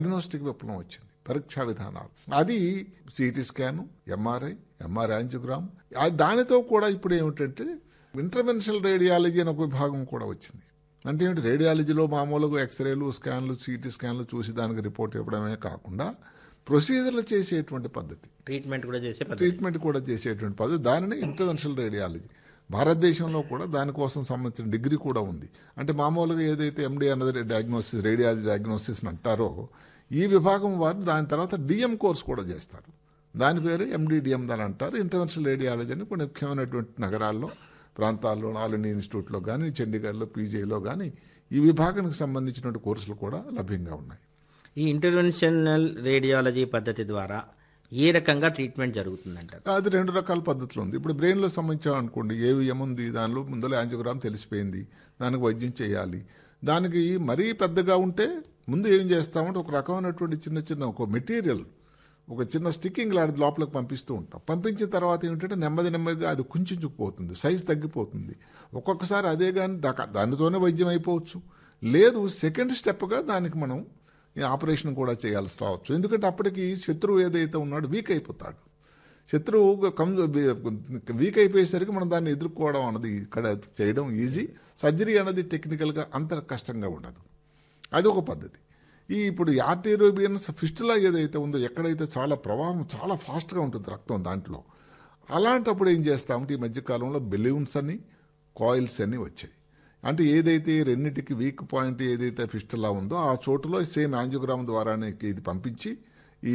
Diagnostic విప్లవం వచ్చింది పరీక్షా విధానాలు అది CT scan MRI MR angiogram ఆ- దానితో కూడా ఇప్పుడు ఏమిటంటే ఇంటర్వెన్షనల్ రేడియాలజీ అనే ఒక విభాగం కూడా వచ్చింది అంటే ఏమిటి రేడియాలజీలో మామూలుగా ఎక్స్రేలు స్కాన్లు సిటీ స్కాన్లు చూసి దానికి రిపోర్ట్ ఇవ్వడమే కాకుండా ప్రొసీజర్లు చేసేటువంటి పద్ధతి ట్రీట్మెంట్ కూడా చేసే పద్ధతి ట్రీట్మెంట్ కూడా చేసేటువంటి పద్ధతి దానిని ఇంటర్వెన్షనల్ రేడియాలజీ భారతదేశంలో కూడా దానికోసం సంబంధించిన డిగ్రీ కూడా ఉంది అంటే మామూలుగా ఏదైతే ఎండి అన్నది డయాగ్నోసిస్ రేడియాలజీ డయాగ్నోసిస్ అని అంటారో ఈ విభాగం వారు దాని తర్వాత డిఎం కోర్స్ కూడా చేస్తారు దాని పేరు ఎండిడిఎం అని అంటారు ఇంటర్వెన్షనల్ రేడియాలజీ అని కొన్ని ముఖ్యమైనటువంటి నగరాల్లో ప్రాంతాల్లో ఆల్ ఇండియా ఇన్స్టిట్యూట్లో కానీ చండీగఢ్లో పీజీలో కానీ ఈ విభాగానికి సంబంధించినటువంటి కోర్సులు కూడా లభ్యంగా ఉన్నాయి ఈ ఇంటర్వెన్షనల్ రేడియాలజీ పద్ధతి ద్వారా ఏ రకంగా ట్రీట్మెంట్ జరుగుతుందంటారు అది రెండు రకాల పద్ధతులు ఉంది ఇప్పుడు బ్రెయిన్లో సంబంధించాం అనుకోండి ఏవిఎం ఉంది దానిలో ముందర యాంజియోగ్రామ్ తెలిసిపోయింది దానికి వైద్యం చేయాలి దానికి మరీ పెద్దగా ఉంటే ముందు ఏం చేస్తామంటే ఒక రకమైనటువంటి చిన్న చిన్న ఒక మెటీరియల్ ఒక చిన్న స్టిక్కింగ్ లాంటి లోపలికి పంపిస్తూ ఉంటాం పంపించిన తర్వాత ఏమిటంటే నెమ్మది నెమ్మదిగా అది కుంచుకుపోతుంది సైజ్ తగ్గిపోతుంది ఒక్కొక్కసారి అదే కానీ దా- దానితోనే వైద్యం అయిపోవచ్చు లేదు సెకండ్ స్టెప్గా దానికి మనం ఈ ఆపరేషన్ కూడా చేయాల్సి రావచ్చు ఎందుకంటే అప్పటికి శత్రువు ఏదైతే ఉన్నాడో వీక్ అయిపోతాడు శత్రువు కమ్ వీక్ అయిపోయేసరికి మనం దాన్ని ఎదుర్కోవడం అన్నది ఇక్కడ చేయడం ఈజీ సర్జరీ అన్నది టెక్నికల్గా అంత కష్టంగా ఉండదు అది ఒక పద్ధతి ఈ ఇప్పుడు ఆర్టీరోబియన్స్ ఫిస్టులా ఏదైతే ఉందో ఎక్కడైతే చాలా ప్రవాహం చాలా ఫాస్ట్గా ఉంటుంది రక్తం దాంట్లో అలాంటప్పుడు ఏం చేస్తామంటే ఈ మధ్యకాలంలో బెలూన్స్ అని కాయిల్స్ అని వచ్చాయి అంటే ఏదైతే ఈ రెండింటికి వీక్ పాయింట్ ఏదైతే ఫిస్టులా ఉందో ఆ చోటులో సేమ్ యాంజియోగ్రామ్ ద్వారానే ఇది పంపించి ఈ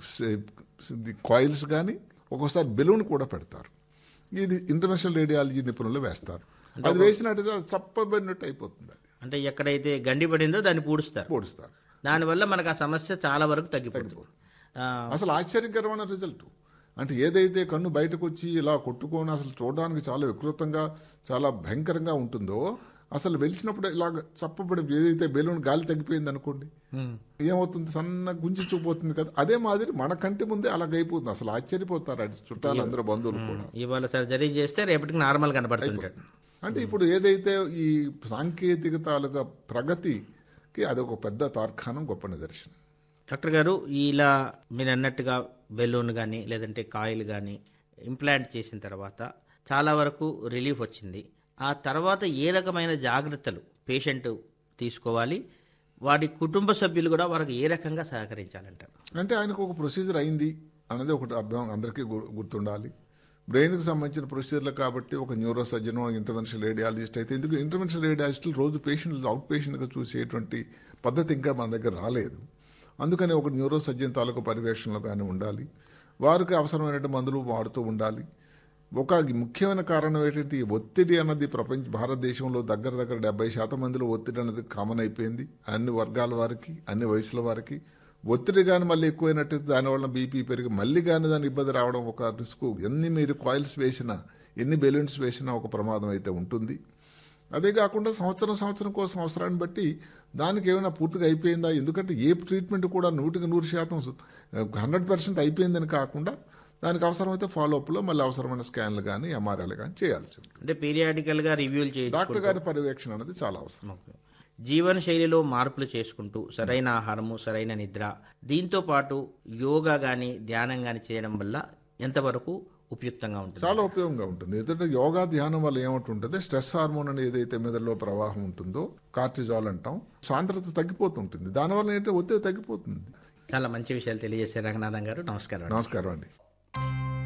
కాయిల్స్ కానీ ఒక్కోసారి బెలూన్ కూడా పెడతారు ఇది ఇంటర్నేషనల్ రేడియాలజీ నిపుణులు వేస్తారు అది వేసినట్టయితే అది చప్పబడినట్టు అయిపోతుంది అది అంటే ఎక్కడైతే గండి పడిందో దాన్ని పూడుస్తారు పొడుస్తారు దానివల్ల మనకు ఆ సమస్య చాలా వరకు తగ్గిపోతుంది ఆ, అసలు ఆశ్చర్యకరమైన రిజల్ట్ అంటే ఏదైతే కన్ను బయటకు వచ్చి ఇలా కొట్టుకొని అసలు చూడడానికి చాలా వికృతంగా చాలా భయంకరంగా ఉంటుందో అసలు వెలిసినప్పుడు ఇలాగ చప్పబడి ఏదైతే బెలూన్ గాలి తగ్గిపోయింది అనుకోండి ఉమ్. ఏమవుతుంది సన్న గుంజి చూపోతుంది కదా అదే మాదిరి మన కంటి ముందే అలాగైపోతుంది అసలు ఆశ్చర్యపోతారు అది చుట్టాలు అందరూ బంధువులు కూడా ఇవాళ సర్జరీ చేస్తే రేపటికి నార్మల్ కనబడుతుంటాడు అంటే ఇప్పుడు ఏదైతే ఈ సాంకేతికతాలుగా ప్రగతికి అదొక పెద్ద తార్కాణం గొప్ప నిదర్శనం డాక్టర్ గారు ఇలా మీరు అన్నట్టుగా బెలూన్ కానీ లేదంటే కాయిల్ కానీ ఇంప్లాంట్ చేసిన తర్వాత చాలా వరకు రిలీఫ్ వచ్చింది ఆ తర్వాత ఏ రకమైన జాగ్రత్తలు పేషెంట్ తీసుకోవాలి వాడి కుటుంబ సభ్యులు కూడా వారికి ఏ రకంగా సహకరించాలంటారు అంటే ఆయనకు ఒక ప్రొసీజర్ అయింది అన్నది ఒకటి అర్థం అందరికీ గు- గుర్తుండాలి బ్రెయిన్కి సంబంధించిన ప్రొసీజర్లు కాబట్టి ఒక న్యూరో సర్జన్ ఇంటర్వెన్షనల్ రేడియాలజిస్ట్ అయితే ఎందుకు ఇంటర్వెన్షనల్ రేడియాలజిస్టులు రోజు పేషెంట్లు అవుట్ పేషెంట్గా చూసేటువంటి పద్ధతి ఇంకా మన దగ్గర రాలేదు అందుకని ఒక న్యూరో సర్జన్ తాలూకు పర్యవేక్షణలో కానీ ఉండాలి వారికి అవసరమైన మందులు వాడుతూ ఉండాలి ఒక ముఖ్యమైన కారణం ఏంటంటే ఈ ఒత్తిడి అన్నది ప్రపంచ భారతదేశంలో దగ్గర దగ్గర డెబ్బై శాతం మందిలో ఒత్తిడి అన్నది కామన్ అయిపోయింది అన్ని వర్గాల వారికి అన్ని వయసుల వారికి ఒత్తిడి కానీ మళ్ళీ ఎక్కువైనట్టయితే దానివల్ల బీపీ పెరిగి మళ్ళీ కానీ దాని ఇబ్బంది రావడం ఒక రిస్క్ ఎన్ని మీరు కాయిల్స్ వేసినా ఎన్ని బెలూన్స్ వేసినా ఒక ప్రమాదం అయితే ఉంటుంది అదే కాకుండా సంవత్సరం సంవత్సరం కోసం అవసరాన్ని బట్టి దానికి ఏమైనా పూర్తిగా అయిపోయిందా ఎందుకంటే ఏ ట్రీట్మెంట్ కూడా నూటికి నూరు శాతం హండ్రెడ్ పర్సెంట్ అయిపోయిందని కాకుండా దానికి అవసరమైతే ఫాలోఅప్లో మళ్ళీ అవసరమైన స్కాన్లు కానీ ఎంఆర్ఐలు కానీ చేయాల్సి ఉంటుంది అంటే పీరియాడికల్ గా రివ్యూలు చేయొచ్చు డాక్టర్ గారి పర్యవేక్షణ అనేది చాలా అవసరం జీవన శైలిలో మార్పులు చేసుకుంటూ సరైన ఆహారము సరైన నిద్ర దీంతో పాటు యోగా కానీ ధ్యానం కానీ చేయడం వల్ల ఎంతవరకు ఉపయుక్తంగా ఉంటుంది చాలా ఉపయోగంగా ఉంటుంది ఎందుకంటే యోగా ధ్యానం వల్ల ఏమంటుంటుంది స్ట్రెస్ హార్మోన్ అనేది ఏదైతే మెదడులో ప్రవాహం ఉంటుందో కార్టిజాల్ అంటాం సాంద్రత తగ్గిపోతుంటుంది దానివల్ల ఏంటంటే ఒత్తిడి తగ్గిపోతుంది చాలా మంచి విషయాలు తెలియజేశారు రంగనాథం గారు నమస్కారం నమస్కారం అండి